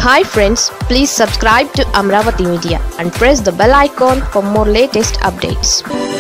Hi friends please subscribe to Amaravati media and press the bell icon for more latest updates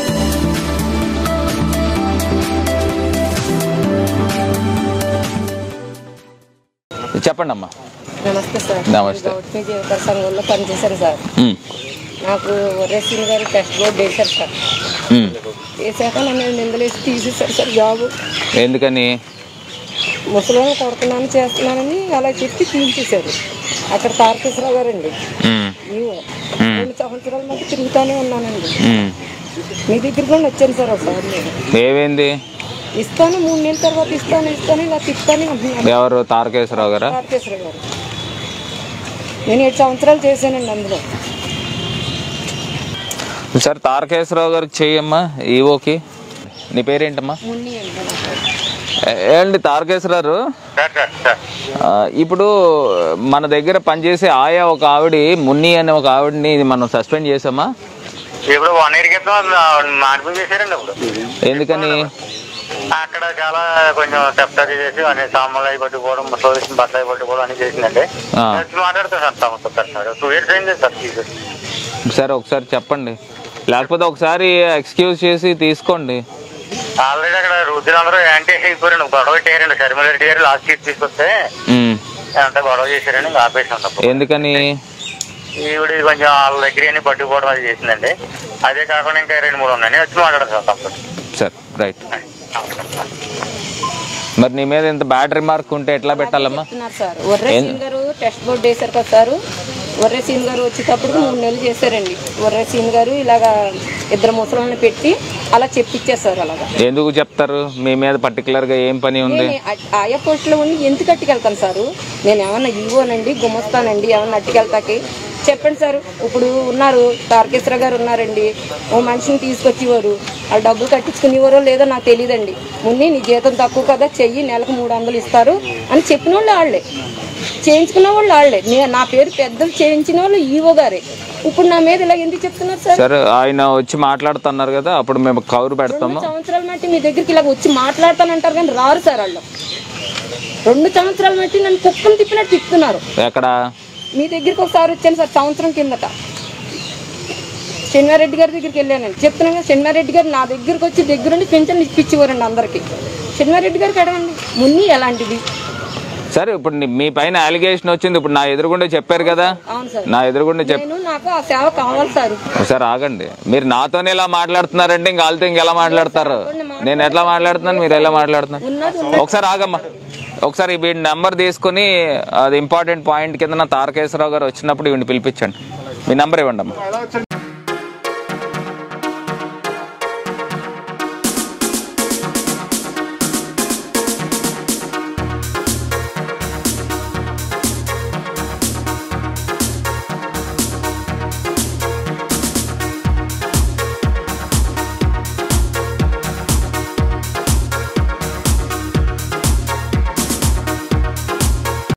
చెప్పండి అమ్మా నమస్తే sir నమస్తే. గౌతమి జీవిత సంఘంలో పనిచేశాను సార్ ఉమ్, నాకు వరేసిన్ గారు టెస్ట్ బోర్డు వేశారు సార్ ఉమ్. వేసాక నన్ను నిందలేసి తీసేశారు సార్ జాబ్ ఎందుకని ముసలిని కొడుతున్నాను చేస్తున్నానని అలా చెప్పి తీసేశారు అక్కడ తారకేశ్వరరావు గారండి ఉమ్, నీవు రెండు సంవత్సరాల మధ్య తిరుగుతూనే ఉన్నానండి ఉమ్. మీ దగ్గర కూడా వచ్చాను సార్ ఒకసారి నేను ఏమైంది ఇస్తాను మూడు నెలల తర్వాత ఇస్తాను ఇస్తాను ఇలా తిప్పుతానే అంటున్నాను ఎవరు తారకేశ్వరరావు గారా తారకేశ్వరరావు గారు నేను ఏడు సంవత్సరాలు చేశానండి అందులో సార్ తారకేశ్వరరావు గారికి చెయ్యమ్మా ఈవోకి నీ పేరేంటమ్మా మున్ని అండి ఏ- ఏంటి తారకేశ్వరరావు ఆ, ఇప్పుడు మన దగ్గర పనిచేసే ఆయా ఒక ఆవిడ మున్ని అనే ఒక ఆవిడని మనం సస్పెండ్ చేసామా ఇప్పుడు వన్ ఇయర్ క్రితం మార్పు చేశారండి ఇప్పుడు ఎందుకని అక్కడ చాలా కొంచెం సెప్టరీ చేసి అన్ని సామాన్లు అవి పట్టుకోవడం సోదిసిన బట్టలు అవి పట్టుకోవడం అన్ని చేసిందండి ఆ. వచ్చి మాట్లాడుతాను సార్ తమతో సార్ టూ ఇయర్స్ అయింది సార్ తీసేసి సార్ ఒకసారి చెప్పండి లేకపోతే ఒకసారి ఎక్స్క్యూజ్ చేసి తీసుకోండి ఆల్రెడీ అక్కడ రుద్రులందరూ యాంటీ అయిపోయారండి గొడవ పెట్టారండి శర్మిల రెడ్డి గారు లాస్ట్ సీట్ తీసుకొస్తే ఉమ్. అంతా గొడవ చేశారని ఇంకా ఆపేసాం తప్ప ఎందుకని ఈవిడ కొంచెం వాళ్ళ దగ్గర అన్ని పట్టుకోవడం అది చేసిందండి అదే కాకుండా ఇంకా రెండు మూడు ఉన్నాయని వచ్చి మాట్లాడతాను సార్ తప్పదు సార్ రైట్ మరి నీ మీద ఇంత బ్యాడ్ రిమార్క్ ఉంటే ఎట్లా పెట్టాలమ్మా చెప్తున్నారు సార్ వర్రేసీన్ గారు టెస్ట్ బోర్డు వేశారు కదా సార్ వర్రేసీన్ గారు వచ్చేటప్పుడు మూడు నెలలు చేశారండి వర్రేసీన్ గారు ఇలాగా ఇద్దరు ముసలాన్ని పెట్టి అలా చెప్పించారు సార్ అలాగా ఎందుకు చెప్తారు మీ మీద పర్టికులర్ గా ఏం పని ఉంది నేను ఆ- ఆయా పోస్టులో ఉండి ఎందుకు అట్టుకెళ్తాను సారు నేను ఏమన్నా ఇవ్వనండి గుమ్మస్తానండి ఏమన్నా అట్టుకెళ్తాకి చెప్పండి సార్ ఇప్పుడు ఉన్నారు తారకేశ్వర గారు ఉన్నారండి ఓ మనిషిని తీసుకొచ్చేవారు వాళ్ళు డబ్బులు కట్టించుకునేవారో లేదో నాకు తెలియదండి ముందు నీ జీతం తక్కువ కదా చెయ్యి నెలకు మూడు వందలు ఇస్తారు అని చెప్పిన వాళ్ళు వాళ్ళే చేయించుకున్న వాళ్ళు వాళ్ళే నే- నా పేరు పెద్దలు చేయించిన వాళ్ళు ఈవో గారే ఇప్పుడు నా మీద ఇలా ఎందుకు చెప్తున్నారు సార్ సరే ఆయన వచ్చి మాట్లాడుతున్నారు కదా అప్పుడు మేము కౌరు పెడతాము రెండు సంవత్సరాల మట్టి మీ దగ్గరికి ఇలా వచ్చి మాట్లాడతానంటారు కానీ రారు సార్ వాళ్ళు రెండు సంవత్సరాల మట్టి నన్ను కుక్కను తిప్పినట్టు తిప్పుతున్నారు ఎక్కడ మీ దగ్గరికి ఒకసారి వచ్చాను సార్ సంవత్సరం కిందట శనివారెడ్డి గారి దగ్గరికి వెళ్ళానండి చెప్తున్నాను కదా శనివారెడ్డి గారు నా దగ్గరికి వచ్చి దగ్గరుండి పింఛన్ ఇప్పించేవారండి అందరికి శనివారెడ్డి గారికి అడగండి మున్ని ఎలాంటిది సరే ఇప్పుడు నీ- మీ పైన అలిగేషన్ వచ్చింది ఇప్పుడు నా ఎదురుగుండే చెప్పారు కదా అవును సార్ నా ఎదురుగుండే చెప్ నేను నాకు ఆ సేవ కావాలి సార్ ఒకసారి ఆగండి మీరు నాతోనే ఇలా మాట్లాడుతున్నారంటే ఇంకా వాళ్ళతో ఇంకెలా మాట్లాడతారు నేను ఎట్లా మాట్లాడుతున్నాను మీరు ఎలా మాట్లాడుతున్నారు ఉన్నది ఒకసారి ఆగమ్మా ఒకసారి వీడి నెంబర్ తీసుకుని అది ఇంపార్టెంట్ పాయింట్ కింద నా తారకేశ్వరరావు గారు వచ్చినప్పుడు వీడిని పిలిపించండి మీ నెంబర్ ఇవ్వండి అమ్మా